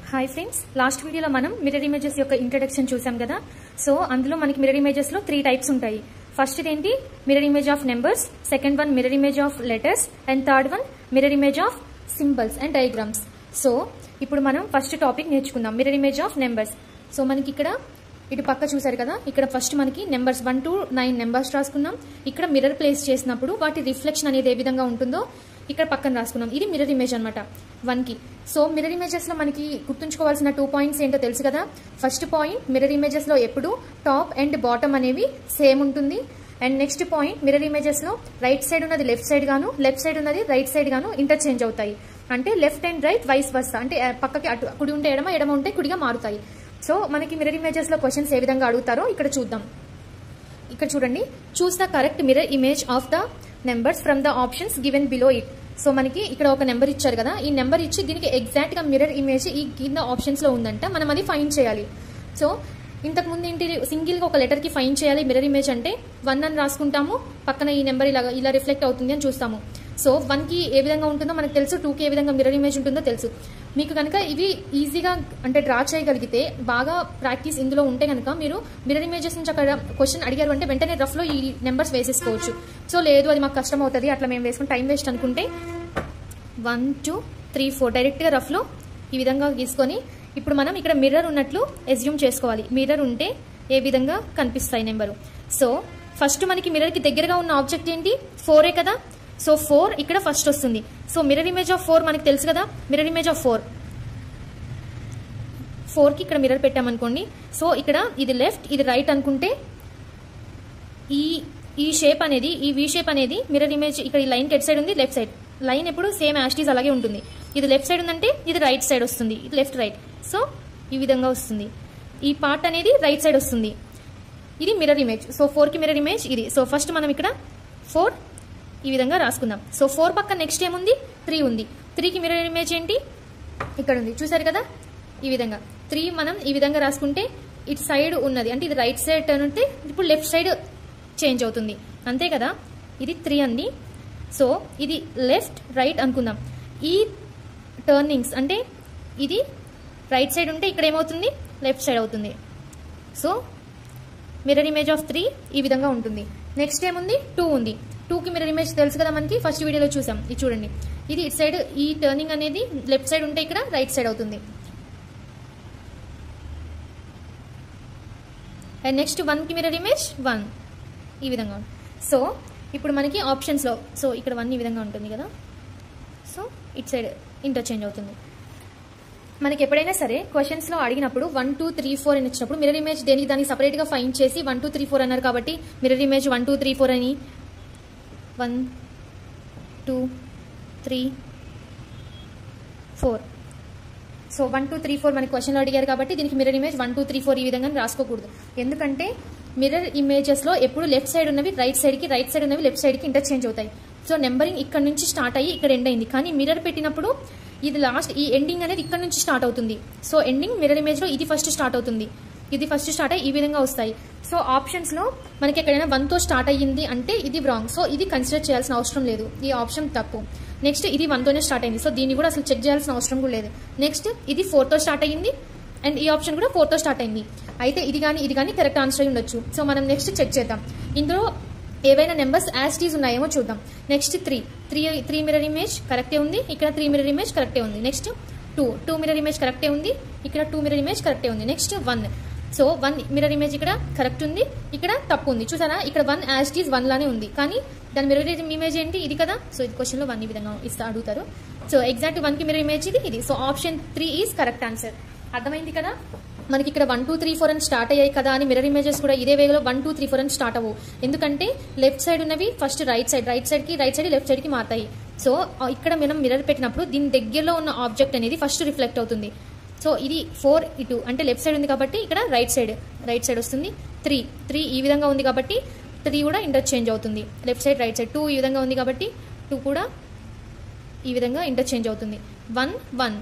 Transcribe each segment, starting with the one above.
hi friends last వీడియోలో మనం mirror images యొక్క ఇంట్రడక్షన్ చూసాం కదా సో అందులో మనకి మిర్రర్ ఇమేజెస్ లో త్రీ టైప్స్ ఉంటాయి ఫస్ట్ ఏంటి mirror image of numbers second one mirror image of letters and third one mirror image of symbols and diagrams so ఇప్పుడు మనం ఫస్ట్ టాపిక్ నేర్చుకుందాం mirror image of numbers so మనకి ఇక్కడ ఇటు పక్క చూసారు కదా ఇక్కడ ఫస్ట్ మనకి numbers one to nine numbers రాసుకున్నాం ఇక్కడ మిర్రర్ ప్లేస్ చేసినప్పుడు వాటి రిఫ్లెక్షన్ అనేది ఏ విధంగా ఉంటుందో ఇక్కడ పక్కన రాసుకున్నాం ఇది మిర్రర్ ఇమేజ్ అనమాట వన్ కి సో మిర్రర్ ఇమేజెస్ లో మనకి గుర్తుంచుకోవాల్సిన టూ పాయింట్స్ ఏంటో తెలుసు కదా ఫస్ట్ పాయింట్ మిర్రర్ ఇమేజెస్ లో ఎప్పుడు టాప్ అండ్ బాటమ్ అనేవి సేమ్ ఉంటుంది and next point mirror images లో రైట్ సైడ్ ఉన్నది లెఫ్ట్ సైడ్ గాను లెఫ్ట్ సైడ్ ఉన్నది రైట్ సైడ్ గాను ఇంటర్చేంజ్ అవుతాయి అంటే లెఫ్ట్ అండ్ రైట్ వైస్ వస్తా అంటే ఆ, పక్కకి అటు కుడి ఉంటే ఎడమ ఎడమ ఉంటే కుడిగా మారుతాయి సో మనకి మిర్రర్ ఇమేజెస్ లో క్వశ్చన్స్ ఏ విధంగా అడుగుతారో ఇక్కడ చూద్దాం ఇక్కడ చూడండి choose the correct mirror image of the numbers from the options given below it so మనకి ఇక్కడ ఒక నెంబర్ ఇచ్చారు కదా ఈ నెంబర్ ఇచ్చి దీనికి ఎగ్జాక్ట్ గా మిర్రర్ ఇమేజ్ ఈ కింద ఆప్షన్స్ లో ఉందంట మనం అది ఫైండ్ చేయాలి సో ఇంతకు ముందు ఏంటి సింగిల్ గా ఒక లెటర్ కి ఫైండ్ చేయాలి మిర్రర్ ఇమేజ్ అంటే వన్ అని రాసుకుంటాము పక్కన ఈ నెంబర్ ఇలా ఇలా రిఫ్లెక్ట్ అవుతుంది అని చూస్తాము సో వన్ కి ఏ విధంగా ఉంటుందో మనకు తెలుసు టూ కి ఏ విధంగా మిర్రర్ ఇమేజ్ ఉంటుందో తెలుసు మీకు కనుక ఇవి ఈజీగా అంటే డ్రా చేయగలిగితే బాగా ప్రాక్టీస్ ఇందులో ఉంటే కనుక మీరు మిర్రర్ ఇమేజెస్ నుంచి అక్కడ క్వశ్చన్ అడిగారు అంటే వెంటనే రఫ్ లో ఈ నెంబర్స్ వేసేసుకోవచ్చు సో లేదు అది మాకు కష్టం అవుతుంది అట్లా మేము వేసుకుని టైం వేస్ట్ అనుకుంటే వన్ టూ త్రీ ఫోర్ డైరెక్ట్గా రఫ్లో ఈ విధంగా గీసుకొని ఇప్పుడు మనం ఇక్కడ మిర్రర్ ఉన్నట్లు ఎజ్యూమ్ చేసుకోవాలి మిర్రర్ ఉంటే ఏ విధంగా కనిపిస్తాయి నెంబరు సో ఫస్ట్ మనకి మిర్రర్కి దగ్గరగా ఉన్న ఆబ్జెక్ట్ ఏంటి ఫోరే కదా సో ఫోర్ ఇక్కడ ఫస్ట్ వస్తుంది so mirror image of four మనకి తెలుసు కదా మిర్రర్ ఇమేజ్ ఆఫ్ ఫోర్ ఫోర్కి ఇక్కడ మిర్రర్ పెట్టామనుకోండి సో ఇక్కడ ఇది లెఫ్ట్ ఇది రైట్ అనుకుంటే ఈ ఈ షేప్ అనేది ఈ వి షేప్ అనేది మిర్రర్ ఇమేజ్ ఇక్కడ ఈ లైన్ ఎట్ సైడ్ ఉంది లెఫ్ట్ సైడ్ లైన్ ఎప్పుడు సేమ్ యాస్టీస్ అలాగే ఉంటుంది ఇది లెఫ్ట్ సైడ్ ఉందంటే ఇది రైట్ సైడ్ వస్తుంది ఇది లెఫ్ట్ రైట్ సో ఈ విధంగా వస్తుంది ఈ పార్ట్ అనేది రైట్ సైడ్ వస్తుంది ఇది మిర్రర్ ఇమేజ్ సో ఫోర్ కి మిర్రర్ ఇమేజ్ ఇది సో ఫస్ట్ మనం ఇక్కడ ఫోర్ ఈ విధంగా రాసుకుందాం సో ఫోర్ పక్క నెక్స్ట్ ఏముంది త్రీ ఉంది త్రీకి మిర్రర్ ఇమేజ్ ఏంటి ఇక్కడ ఉంది చూసారు కదా ఈ విధంగా త్రీ మనం ఈ విధంగా రాసుకుంటే ఇటు సైడ్ ఉన్నది అంటే ఇది రైట్ సైడ్ టర్న్ ఉంటే ఇప్పుడు లెఫ్ట్ సైడ్ చేంజ్ అవుతుంది అంతే కదా ఇది త్రీ అండి సో ఇది లెఫ్ట్ రైట్ అనుకుందాం ఈ టర్నింగ్స్ అంటే ఇది రైట్ సైడ్ ఉంటే ఇక్కడ ఏమవుతుంది లెఫ్ట్ సైడ్ అవుతుంది so mirror image of three ఈ విధంగా ఉంటుంది నెక్స్ట్ ఏముంది టూ ఉంది టూకి మిర్రర్ ఇమేజ్ తెలుసు కదా మనకి ఫస్ట్ వీడియోలో చూసాం ఇది చూడండి ఇది ఇటు సైడ్ ఈ టర్నింగ్ అనేది లెఫ్ట్ సైడ్ ఉంటే ఇక్కడ రైట్ సైడ్ అవుతుంది అండ్ నెక్స్ట్ వన్కి మిర్రర్ ఇమేజ్ వన్ ఈ విధంగా ఉంటుంది సో ఇప్పుడు మనకి ఆప్షన్స్లో సో ఇక్కడ వన్ ఈ విధంగా ఉంటుంది కదా సో ఇట్ సైడ్ ఇంటర్చేంజ్ అవుతుంది మనకి ఎప్పుడైనా సరే క్వశ్చన్స్ లో అడిగినప్పుడు వన్ టూ త్రీ ఫోర్ అని ఇచ్చినప్పుడు మిర్రర్ ఇమేజ్ దేనికి దానికి సపరేట్ గా ఫైన్ చేసి వన్ టూ త్రీ ఫోర్ అన్నారు కాబట్టి mirror image one two three four అని one two three four so one two three four మనకి క్వశ్చన్లో అడిగారు కాబట్టి దీనికి mirror image one two three four ఈ విధంగా రాసుకోకూడదు ఎందుకంటే మిర్రర్ ఇమేజెస్ లో ఎప్పుడు లెఫ్ట్ సైడ్ ఉన్నవి రైట్ సైడ్ కి రైట్ సైడ్ ఉన్నవి లెఫ్ట్ సైడ్ కి ఇంటర్చేంజ్ అవుతాయి సో నెంబరింగ్ ఇక్కడ నుంచి స్టార్ట్ అయ్యి ఇక్కడ ఎండ్ అయింది కానీ మిర్రర్ పెట్టినప్పుడు ఇది లాస్ట్ ఈ ఎండింగ్ అనేది ఇక్కడ నుంచి స్టార్ట్ అవుతుంది సో ఎండింగ్ మిర్రర్ ఇమేజ్ లో ఇది ఫస్ట్ స్టార్ట్ అవుతుంది ఇది ఫస్ట్ స్టార్ట్ అయ్యి ఈ విధంగా వస్తాయి సో ఆప్షన్స్ లో మనకి ఎక్కడైనా వన్ తో స్టార్ట్ అయ్యింది అంటే ఇది రాంగ్ సో ఇది కన్సిడర్ చేయాల్సిన అవసరం లేదు ఈ ఆప్షన్ తప్పు నెక్స్ట్ ఇది వన్ తోనే స్టార్ట్ అయింది సో దీన్ని కూడా అసలు చెక్ చేయాల్సిన అవసరం కూడా లేదు నెక్స్ట్ ఇది ఫోర్ తో స్టార్ట్ అయ్యింది అండ్ ఈ ఆప్షన్ కూడా ఫోర్ తో స్టార్ట్ అయింది అయితే ఇది కానీ ఇది కానీ కరెక్ట్ ఆన్సర్ అయి ఉండొచ్చు సో మనం నెక్స్ట్ చెక్ చేద్దాం ఇందులో ఏవైనా నెంబర్స్ యాస్టీస్ ఉన్నాయేమో చూద్దాం next three three three mirror image కరెక్టే ఉంది ఇక్కడ త్రీ మిర్రర్ ఇమేజ్ కరెక్టే ఉంది next two two mirror image కరెక్టే ఉంది ఇక్కడ టూ మిర్రర్ ఇమేజ్ కరెక్టే ఉంది next one so one mirror image ఇక్కడ కరెక్ట్ ఉంది ఇక్కడ తప్పు ఉంది చూసారా ఇక్కడ వన్ యాస్టీస్ వన్ లానే ఉంది కానీ దాని మిర్రర్ ఇమేజ్ ఏంటి ఇది కదా సో ఇది క్వశ్చన్ లో వన్ ఈ విధంగా ఇస్తా అడుగుతారు సో ఎగ్జాక్ట్ వన్ కి మిర్రర్ ఇమేజ్ ఇది ఇది so option three is correct answer అర్థమైంది కదా మనకి ఇక్కడ వన్ టూ త్రీ ఫోర్ అని స్టార్ట్ అయ్యాయి కదా అని మిర్రర్ ఇమేజెస్ కూడా ఇదే వేలో వన్ టూ త్రీ ఫోర్ అని స్టార్ట్ అవ్వు ఎందుకంటే లెఫ్ట్ సైడ్ ఉన్నవి first right side right side కి రైట్ సైడ్ లెఫ్ట్ సైడ్ కి మారుతాయి సో ఆ, ఇక్కడ మనం మిర్రర్ పెట్టినప్పుడు దీని దగ్గరలో ఉన్న ఆబ్జెక్ట్ అనేది ఫస్ట్ రిఫ్లెక్ట్ అవుతుంది సో ఇది ఫోర్ ఇటు అంటే లెఫ్ట్ సైడ్ ఉంది కాబట్టి ఇక్కడ రైట్ సైడ్ రైట్ సైడ్ వస్తుంది త్రీ త్రీ ఈ విధంగా ఉంది కాబట్టి త్రీ కూడా ఇంటర్చేంజ్ అవుతుంది left side right side two ఈ విధంగా ఉంది కాబట్టి టూ కూడా ఈ విధంగా ఇంటర్చేంజ్ అవుతుంది one one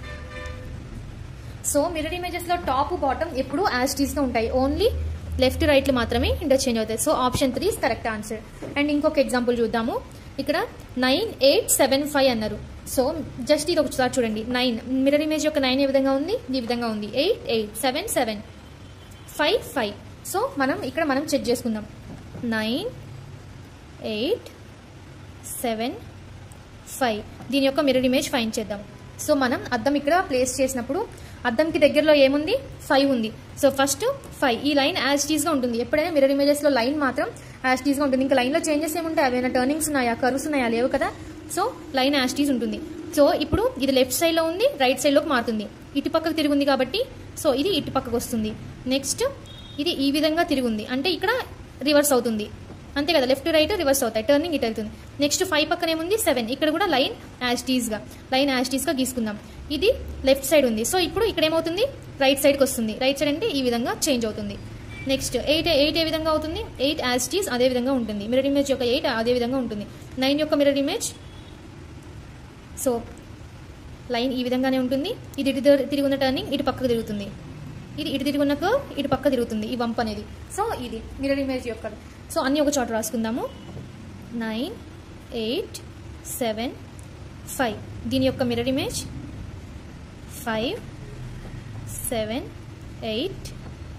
so mirror images లో టాప్ బాటమ్ ఎప్పుడు యాస్టీస్ గా ఉంటాయి ఓన్లీ లెఫ్ట్ రైట్లు మాత్రమే ఇంటర్చేంజ్ అవుతాయి so option three is correct answer and ఇంకొక ఎగ్జాంపుల్ చూద్దాము ఇక్కడ నైన్ ఎయిట్ సెవెన్ ఫైవ్ అన్నారు సో జస్ట్ ఇది ఒకసారి చూడండి నైన్ మిర్రర్ ఇమేజ్ యొక్క నైన్ ఏ విధంగా ఉంది ఈ విధంగా ఉంది eight eight seven seven five five so మనం ఇక్కడ మనం చెక్ చేసుకుందాం నైన్ ఎయిట్ సెవెన్ ఫైవ్ దీని యొక్క మిర్రర్ ఇమేజ్ ఫైన్ చేద్దాం సో మనం అద్దం ఇక్కడ ప్లేస్ చేసినప్పుడు అద్దంకి దగ్గరలో ఏముంది ఫైవ్ ఉంది సో ఫస్ట్ ఫైవ్ ఈ లైన్ యాజ్ టీజ్గా ఉంటుంది ఎప్పుడైనా మిర్రర్ ఇమేజెస్లో లైన్ మాత్రం యాజ్ టీజ్గా ఉంటుంది ఇంకా లైన్లో చేంజెస్ ఏముంటాయి ఏమైనా టర్నింగ్స్ ఉన్నాయా కర్వ్స్ ఉన్నాయా లేవు కదా సో లైన్ యాజ్ టీజ్ ఉంటుంది సో ఇప్పుడు ఇది లెఫ్ట్ సైడ్లో ఉంది రైట్ సైడ్లోకి మారుతుంది ఇటు పక్కకు తిరిగింది కాబట్టి సో ఇది ఇటు పక్కకు వస్తుంది నెక్స్ట్ ఇది ఈ విధంగా తిరిగింది అంటే ఇక్కడ రివర్స్ అవుతుంది అంతే కదా లెఫ్ట్ రైట్ రివర్స్ అవుతాయి టర్నింగ్ ఇటు వెళ్తుంది నెక్స్ట్ ఫైవ్ పక్కన ఏముంది సెవెన్ ఇక్కడ కూడా లైన్ యాజ్ టీజ్గా లైన్ యాజ్ టీజ్గా గీసుకుందాం ఇది లెఫ్ట్ సైడ్ ఉంది సో ఇప్పుడు ఇక్కడ ఏమవుతుంది రైట్ సైడ్కి వస్తుంది రైట్ సైడ్ అంటే ఈ విధంగా చేంజ్ అవుతుంది నెక్స్ట్ ఎయిట్ ఎయిట్ ఏ విధంగా అవుతుంది ఎయిట్ యాజ్ టీజ్ అదే విధంగా ఉంటుంది మిర్రర్ ఇమేజ్ యొక్క ఎయిట్ అదే విధంగా ఉంటుంది నైన్ యొక్క మిర్రర్ ఇమేజ్ సో లైన్ ఈ విధంగానే ఉంటుంది ఇది ఇటు తిరు- తిరిగి ఉన్న టర్నింగ్ ఇటు పక్కకు తిరుగుతుంది ఇది ఇటు తిరిగి ఉన్న కర్వ్ ఇటు పక్క తిరుగుతుంది ఈ వంప్ అనేది సో ఇది మిర్రర్ ఇమేజ్ యొక్క సో అన్ని ఒక చోట రాసుకుందాము నైన్ ఎయిట్ సెవెన్ ఫైవ్ దీని యొక్క mirror image five seven eight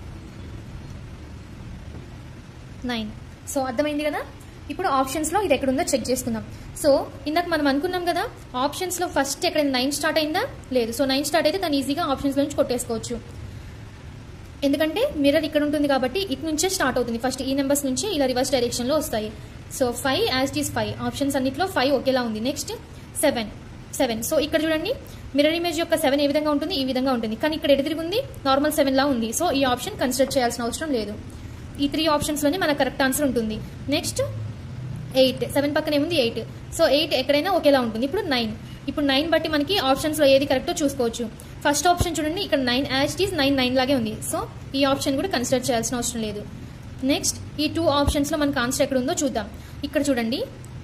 nine so అర్థమైంది కదా ఇప్పుడు ఆప్షన్స్లో ఇది ఎక్కడుందో చెక్ చేసుకుందాం సో ఇందాక మనం అనుకున్నాం కదా ఆప్షన్స్లో ఫస్ట్ ఎక్కడ నైన్ స్టార్ట్ అయిందా లేదు సో నైన్ స్టార్ట్ అయితే తను ఈజీగా ఆప్షన్స్ నుంచి కొట్టేసుకోవచ్చు ఎందుకంటే మిర్రర్ ఇక్కడ ఉంటుంది కాబట్టి ఇటు నుంచే స్టార్ట్ అవుతుంది ఫస్ట్ ఈ నెంబర్స్ నుంచి ఇలా రివర్స్ డైరెక్షన్లో వస్తాయి so five as is five options అన్నిట్లో ఫైవ్ ఒకేలా ఉంది నెక్స్ట్ సెవెన్ సెవెన్ సో ఇక్కడ చూడండి మిర్రర్ ఇమేజ్ యొక్క సెవెన్ ఏ విధంగా ఉంటుంది ఈ విధంగా ఉంటుంది కానీ ఇక్కడ ఎటు తిరిగి ఉంది నార్మల్ సెవెన్ లా ఉంది సో ఈ ఆప్షన్ కన్సిడర్ చేయాల్సిన అవసరం లేదు ఈ త్రీ ఆప్షన్స్లోనే మన కరెక్ట్ ఆన్సర్ ఉంటుంది నెక్స్ట్ ఎయిట్ సెవెన్ పక్కన ఏముంది ఎయిట్ సో ఎయిట్ ఎక్కడైనా ఒకేలా ఉంటుంది ఇప్పుడు నైన్ ఇప్పుడు నైన్ బట్టి మనకి ఆప్షన్స్లో ఏది కరెక్టో చూసుకోవచ్చు ఫస్ట్ ఆప్షన్ చూడండి ఇక్కడ nine as is nine nine లాగే ఉంది సో ఈ ఆప్షన్ కూడా కన్సిడర్ చేయాల్సిన అవసరం లేదు నెక్స్ట్ ఈ టూ ఆప్షన్స్లో మనకు ఆన్సర్ ఎక్కడ ఉందో చూద్దాం ఇక్కడ చూడండి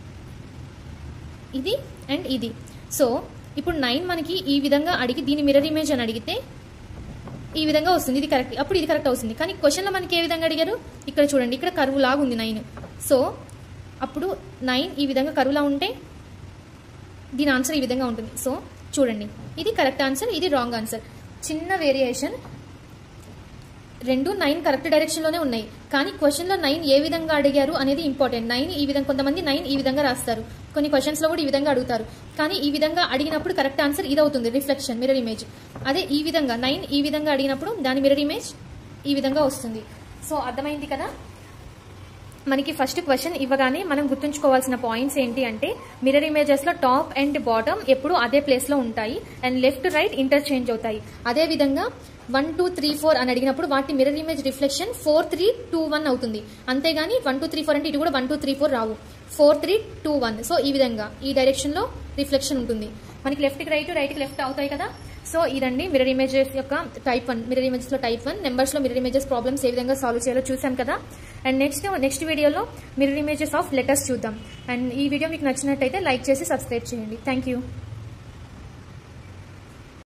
ఇది అండ్ ఇది సో ఇప్పుడు నైన్ మనకి ఈ విధంగా అడిగి దీని మిర్రర్ ఇమేజ్ అని అడిగితే ఈ విధంగా వస్తుంది ఇది కరెక్ట్ అప్పుడు ఇది కరెక్ట్ అవుతుంది కానీ క్వశ్చన్లో మనకి ఏ విధంగా అడిగారు ఇక్కడ చూడండి ఇక్కడ కరువు లాగా ఉంది నైన్ సో అప్పుడు నైన్ ఈ విధంగా కరువులా ఉంటే దీని ఆన్సర్ ఈ విధంగా ఉంటుంది సో చూడండి ఇది కరెక్ట్ ఆన్సర్ ఇది రాంగ్ ఆన్సర్ చిన్న వేరియేషన్ రెండు నైన్ కరెక్ట్ డైరెక్షన్లోనే ఉన్నాయి కానీ క్వశ్చన్లో నైన్ ఏ విధంగా అడిగారు అనేది ఇంపార్టెంట్ నైన్ ఈ విధంగా కొంతమంది నైన్ ఈ విధంగా రాస్తారు కొన్ని క్వశ్చన్స్లో కూడా ఈ విధంగా అడుగుతారు కానీ ఈ విధంగా అడిగినప్పుడు కరెక్ట్ ఆన్సర్ ఇది అవుతుంది రిఫ్లెక్షన్ మిర్రర్ ఇమేజ్ అదే ఈ విధంగా నైన్ ఈ విధంగా అడిగినప్పుడు దాని మిర్రర్ ఇమేజ్ ఈ విధంగా వస్తుంది సో అర్థమైంది కదా మనకి ఫస్ట్ క్వశ్చన్ ఇవ్వగానే మనం గుర్తుంచుకోవాల్సిన పాయింట్స్ ఏంటి అంటే మిర్రర్ ఇమేజెస్ లో టాప్ అండ్ బాటమ్ ఎప్పుడు అదే ప్లేస్ లో ఉంటాయి అండ్ లెఫ్ట్ రైట్ ఇంటర్చేంజ్ అవుతాయి అదే విధంగా వన్ టూ త్రీ ఫోర్ అని అడిగినప్పుడు వాటి mirror image reflection four three two one అవుతుంది అంతేగాని వన్ టూ త్రీ ఫోర్ అంటే ఇటు కూడా వన్ టూ త్రీ ఫోర్ రావు four three two one so ఈ విధంగా ఈ డైరెక్షన్ లో రిఫ్లెక్షన్ ఉంటుంది మనకి లెఫ్ట్ కి రైట్ రైట్ కి లెఫ్ట్ అవుతాయి కదా సో ఇదండి మిర్రర్ ఇమేజెస్ యొక్క టైప్ వన్ మిర్రర్ ఇమేజెస్ లో టైప్ వన్ నెంబర్స్ లో మిర్రర్ ఇమేజెస్ ప్రాబ్లమ్స్ ఏ విధంగా సాల్వ్ చేయాలో చూసాం కదా అండ్ నెక్స్ట్ నెక్స్ట్ వీడియోలో మిర్రర్ ఇమేజెస్ ఆఫ్ లెటర్స్ చూద్దాం అండ్ ఈ వీడియో మీకు నచ్చినట్టయితే లైక్ చేసి సబ్స్క్రైబ్ చేయండి థ్యాంక్ యూ